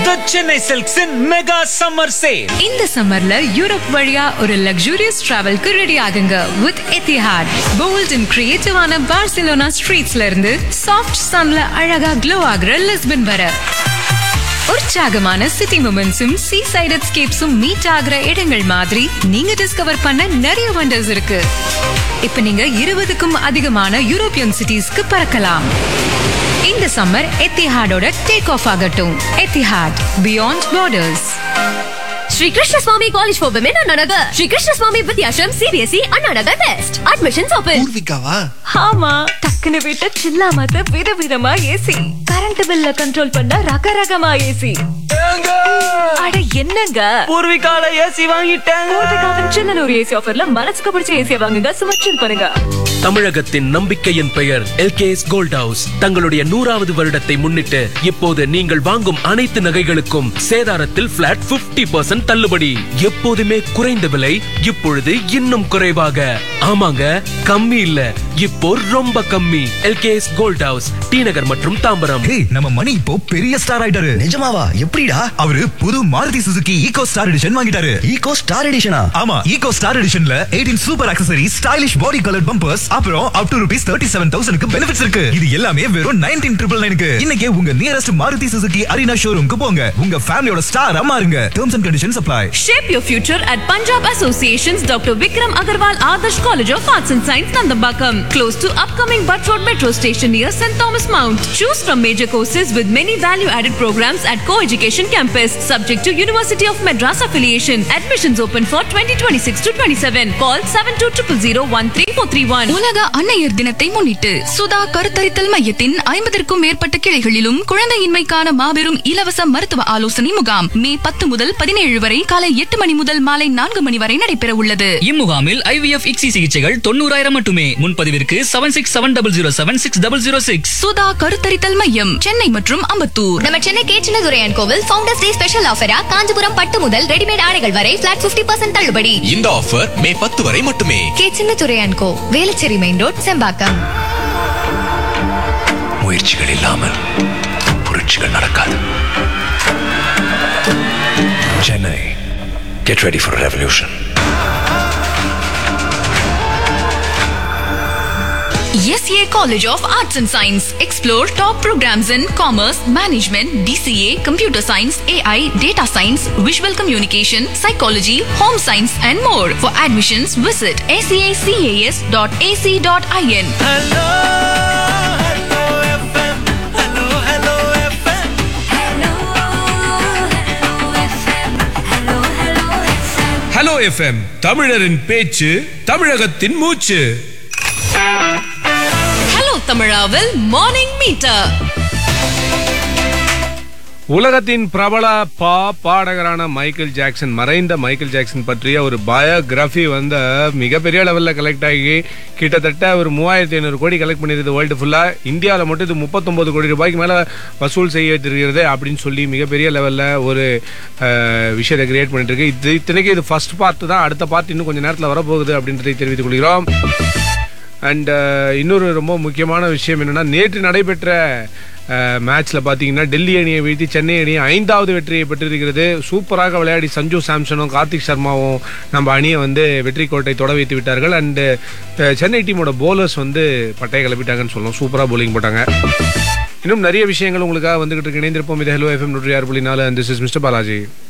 The Chennai Silks in Mega Summer Sale. இந்த சம்மர்ல Europe வழியா ஒரு லக்ஸூரியஸ் டிராவல்க்கு ரெடி ஆகுங்க வித் எத்திஹாட் போல்ட் அண்ட் கிரியேட்டிவான பார்சிலோனா ஸ்ட்ரீட்ஸ்ல இருந்து சாஃப்ட் சன்ல அழகா க்ளோ ஆகுற லிஸ்பன் வர உற்சாகமான சிட்டி மூமெண்ட்ஸும் சீ சைட் எஸ்கேப்ஸும் மீட் ஆகுற இடங்கள் மாதிரி நீங்க டிஸ்கவர் பண்ண நிறைய வண்டர்ஸ் இருக்கு இப்ப நீங்க இருபதுக்கும் அதிகமான யூரோப்பியன் சிட்டிஸ்க்கு பறக்கலாம் இந்த சம்மர் எத்திஹாடோட டேக் ஆஃப் ஆகட்டும் Etihad beyond borders Sri Krishna Swami College for Women Annanagar. Sri Krishna Swami Vidyashram CBSE Annanagar West. Admissions open. பூர்விகாவா ஆமா டக்குனு விட்ட சில்லாமத்த விதவிதமா ஏசி கரண்ட் பில்ல கண்ட்ரோல் பண்ண ரகரகமா ஏசி அட என்னங்க பூர்விகால ஏசி வாங்கிட்டேன் பூர்விகாவின் சின்னனூர் ஏசி ஆஃபர்ல மனசுக்கு பிடிச்ச ஏசியை வாங்குங்க சும்மா chill பண்ணுங்க தமிழகத்தின் நம்பிக்கையின் பெயர் எல்கேஎஸ் கோல்ட் ஹவுஸ் தங்களுடைய நூறாவது வருடத்தை முன்னிட்டு இப்போது நீங்கள் வாங்கும் அனைத்து நகைகளுக்கும் சேதாரத்தில் பிளாட் 50% தள்ளுபடி எப்போதுமே குறைந்த விலை இப்பொழுது இன்னும் குறைவாக ஆமாங்க கம்மி இல்ல இப்போ ரொம்ப கம்மி LKS gold house T Nagar மற்றும் தாம்பரம் ஏய் நம்ம மணி இப்போ பெரிய ஸ்டார் ஆயிட்டாரு நிஜமாவா எப்படிடா அவரு புது Maruti Suzuki Eeco star edition வாங்கிட்டாரு ஈகோ ஸ்டார் எடிஷனா ஆமா ஈகோ ஸ்டார் எடிஷன்ல 18 super accessory stylish body colour bumpers அப்புறம் up to rupees thirty seven தௌசண்ட்க்கு பெனிஃபிட்ஸ் இருக்கு இது எல்லாமே வெறும் நைன்டீன் ட்ரிபிள் நைனுக்கு இன்னைக்கே உங்க நியரஸ்ட் மாருதி சுசுகி அரினா ஷோரூம்க்கு போங்க உங்க ஃபேமிலியோட ஸ்டார் மாறுங்க terms and conditions apply Shape your future at Punjab Association's Dr. Vikram Agarwal Adarsh College of Arts and Science, Nandambakam, close to upcoming Butt Road Metro Station near St. Thomas Mount. Choose from major courses with many value-added programs at Co-Education Campus, subject to University of Madras affiliation. Admissions open for 2026 to 27. Call 7200 உலக அன்னையர் தினத்தை முன்னிட்டு சுதா கருத்தரித்தல் மையத்தின் ஐம்பதற்கும் மேற்பட்ட கிளைகளிலும் குழந்தையின்மைக்கான மாபெரும் இலவச மருத்துவ ஆலோசனை முகாம் மே பத்து முதல் பதினேழு வரை காலை எட்டு மணி முதல் மாலை நான்கு மணி வரை நடைபெற உள்ளது இம்முகாமில் ஐவிஎஃப் இக்ஸி சிகிச்சைகள் தொண்ணூறாயிரம் மட்டுமே முன்பதிவிற்கு seven six seven double zero seven six double zero six Sudha கருத்தரித்தல் மையம் சென்னை மற்றும் அம்பத்தூர் நம்ம சென்னை கேச்சினதுரையன் கோவில் ஃபவுண்டர்ஸ் டே ஸ்பெஷல் ஆஃபரா காஞ்சிபுரம் பட்டு முதல் ரெடிமேட் ஆடைகள் வரை பிளாட் 50% தள்ளுபடி இந்த ஆஃபர் மே பத்து வரை மட்டுமே கேச்சினதுரையன் கோ வேலச்சேரி மெயின் ரோட் செம்பாக்கம் முயற்சிகள் இல்லாமல் புரட்சிகள் நடக்காது Chennai get ready for revolution SCA College of Arts and Science. Explore top programs in Commerce, Management, DCA, Computer Science, AI, Data Science, Visual Communication, Psychology, Home Science and more. For admissions, visit sacas.ac.in. Hello FM தமிழரின் பேச்சு தமிழகத்தின் மூச்சு hello தமிழாவில் morning metre உலகத்தின் பிரபல பா பாடகரான Michael Jackson மறைந்த Michael Jackson பற்றிய ஒரு பயோகிராஃபி வந்து மிகப்பெரிய லெவலில் கலெக்ட் ஆகி கிட்டத்தட்ட ஒரு மூவாயிரத்தி ஐநூறு கோடி கலெக்ட் பண்ணியிருது வேர்ல்டு ஃபுல்லாக இந்தியாவில் மட்டும் இது முப்பத்தொம்பது கோடி ரூபாய்க்கு மேலே வசூல் செய்யப்படுகிறது அப்படின்னு சொல்லி மிகப்பெரிய லெவலில் ஒரு அஹ், விஷயத்தை கிரியேட் பண்ணிட்டு இருக்கு இது இத்தனைக்கு இது ஃபர்ஸ்ட் பார்ட் தான் அடுத்த பார்ட் இன்னும் கொஞ்சம் நேரத்தில் வரப்போகுது அப்படின்றதை தெரிவித்துக் கொள்கிறோம் அண்ட் இன்னொரு ரொம்ப முக்கியமான விஷயம் என்னன்னா நேற்று நடைபெற்ற மேட்ச்ல பார்த்தீங்கன்னா டெல்லி அணியை வீழ்த்தி சென்னை அணி ஐந்தாவது வெற்றியை பெற்றிருக்கிறது சூப்பராக விளையாடி சஞ்சு சாம்சனும் கார்த்திக் சர்மாவும் நம்ம அணியை வந்து வெற்றி கோட்டை தொட வைத்து விட்டார்கள் அண்டு சென்னை டீமோட போலர்ஸ் வந்து பட்டையை கிளப்பிட்டாங்கன்னு சொல்லலாம் சூப்பராக bowling போட்டாங்க இன்னும் நிறைய விஷயங்கள் உங்களுக்காக வந்துகிட்டு இருக்கு இணைந்திருப்போம் இது ஹலோ எஃப்எம் நூற்றி ஆறு புள்ளி நாலு and this is mister Balaji